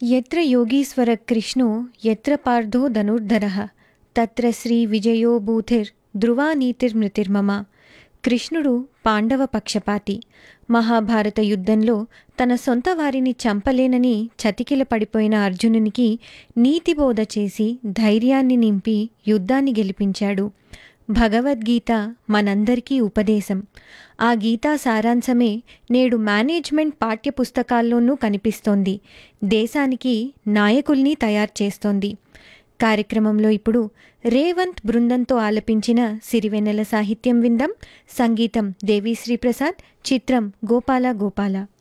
యత్ర యోగీశ్వర కృష్ణో యత్ర పార్థో ధనుర్ధరః తత్ర శ్రీ విజయో భూతిర్ ధ్రువానీతిర్మృతిర్మమ కృష్ణుడు పాండవ పక్షపాతి మహాభారత యుద్ధంలో తన సొంత వారిని చంపలేనని చతికిల పడిపోయిన అర్జునునికి నీతిబోధ చేసి ధైర్యాన్ని నింపి యుద్ధాన్ని గెలిపించాడు భగవద్గీత మనందరికీ ఉపదేశం ఆ గీతా సారాంశమే నేడు మేనేజ్మెంట్ పాఠ్యపుస్తకాల్లోనూ కనిపిస్తోంది దేశానికి నాయకుల్ని తయారు చేస్తోంది కార్యక్రమంలో ఇప్పుడు రేవంత్ బృందంతో ఆలపించిన సిరివెన్నెల సాహిత్యం విందాం సంగీతం దేవిశ్రీ ప్రసాద్ చిత్రం గోపాల గోపాల